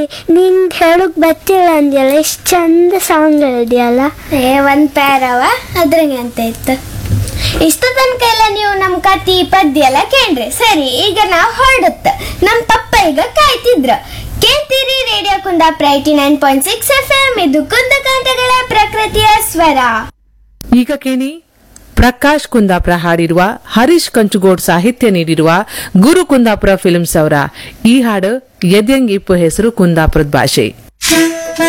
ನಿಂಗೆ ಹೇಳಕ್ ಬರ್ತಿಲ್ಲ ಅಂದ್ಯಲ್ಲ ಎಷ್ಟು ಚಂದ ಸಾಂಗ್ ಹೇಳಿದ್ಯಲ್ಲ ಏ ಒಂದ್ ಪ್ಯಾರವ ಅದ್ರಂಗೆ ಅಂತ ಇತ್ತು ಇಷ್ಟ ತನಕ ಎಲ್ಲ ನೀವು ನಮ್ ಕತಿ ಪದ್ಯ ಎಲ್ಲ ಕೇಳ್ರಿ ಸರಿ ಈಗ ನಾವು ಹೊರಡುತ್ತ ನಮ್ ಪಪ್ಪ ಈಗ ಕಾಯ್ತಿದ್ರ ಕೇಳ್ತೀರಿ radio Kundapura eighty nine point six F M ಇದು ಕುಂದಕಾಂತಗಳ ಪ್ರಕೃತಿಯ ಸ್ವರ ಈಗ ಕೇಳಿ ಪ್ರಕಾಶ್ ಕುಂದಾಪುರ ಹಾಡಿರುವ ಹರೀಶ್ ಕಂಚುಗೋಡ್ ಸಾಹಿತ್ಯ ನೀಡಿರುವ ಗುರು ಕುಂದಾಪುರ ಫಿಲ್ಮ್ಸ್ ಅವರ ಈ ಹಾಡು ಎದ್ಯಂಗಿಪ್ಪು ಹೆಸರು ಕುಂದಾಪುರದ ಭಾಷೆ